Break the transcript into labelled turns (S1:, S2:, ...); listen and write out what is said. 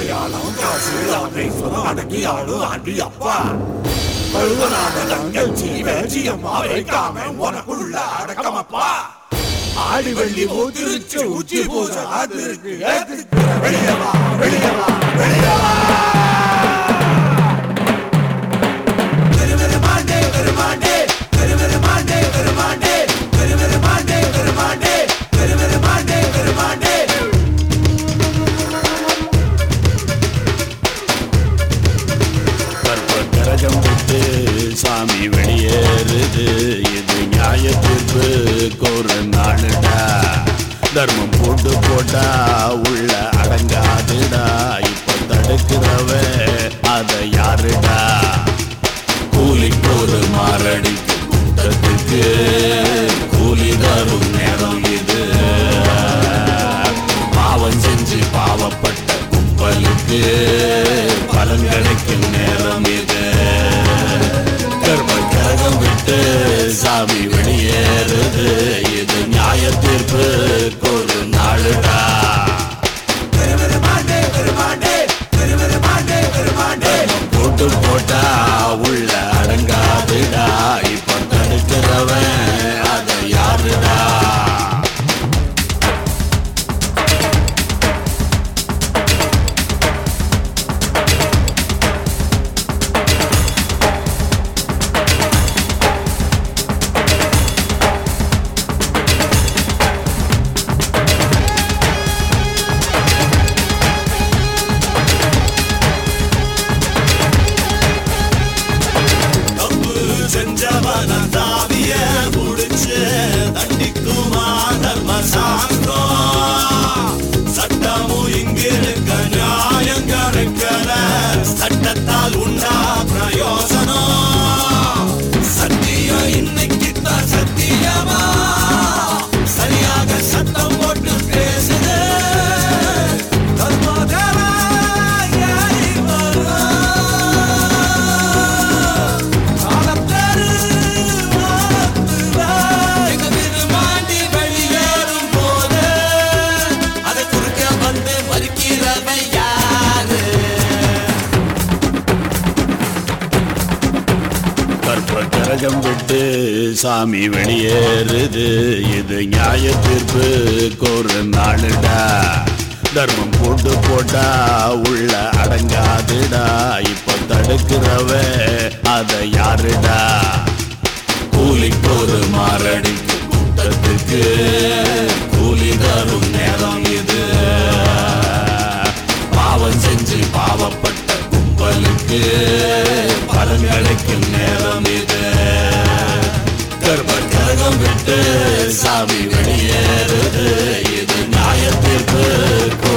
S1: அடையாளம் காசு ராமேஸ்வரம் அடக்கி ஆளு ஆண்டி அப்பா பழுவநாதங்கள் ஜீவ ஜீயம்மா வைக்காம உனக்குள்ள அடக்கமப்பா ஆடி வெள்ளி ஊத்திருச்சு உச்சி பூஜை அது இருக்கு ஏத்துக்கிற வெளியவா வெளியவா வெளியவா பெருமாண்டே பெருமாண்டே பெருமாண்டே பெருமாண்டே பெருமாண்டே பெருமாண்டே பெருமாண்டே பெருமாண்டே
S2: கரகம் விட்டு சாமி வெளியேறுது இது நியாய தீர்ப்பு கோரு நாளுடா தர்மம் போட்டு போட்டா உள்ள அடங்காதுடா இப்ப தடுக்கிறவ அத யாருடா கூலிக்கு ஒரு மாரடிக்கு கூட்டத்துக்கு கூலி தரும் நேரம் இது பாவம் செஞ்சு பாவப்பட்ட கும்பலுக்கு பலன் கிடைக்கும் நேரம் இது கர்ம கரகம் விட்டு சாமி வெளியேறுது இது நியாய தீர்ப்பு ஒரு நாளுடா
S1: பெருமாண்டே பெருமாண்டே பெருமாண்டே பெருமாண்டே
S2: போட்டு போட்டா உள்ள அடங்காதுடா இப்ப தடுக்கிறவன் அத யாருடா
S3: தப்பு செஞ்சவன தாவிய புடிச்சு தண்டிக்குமா தர்ம சாங்கம் சட்டமும் இங்கு இருக்க நியாயம் கிடைக்கல சட்டத்தால் உண்டா பிரயோசனம் சத்தியம் இன்னைக்கு தான் சத்தியமா சரியாக சத்தம் போட்டு பேசுது தர்மதேவா யாரி வரா
S2: கற்ப கரகம் விட்டு சாமி வெளியேறுது இது நியாய தீர்ப்பு கோரு நாளுடா தர்மம் போட்டு போட்டா உள்ள அடங்காதுடா இப்ப தடுக்கிறவ அத யாருடா கூலிக்கு ஒரு மாரடிக்கு கூட்டத்துக்கு கூலி தரும் நேரம் இது பாவம் செஞ்சு பாவப்பட்ட கும்பலுக்கு பலன் கிடைக்கும் நேரம் இது கர்ம கரகம் விட்டு சாமி வெளியேறுது இது நியாயத்திற்கு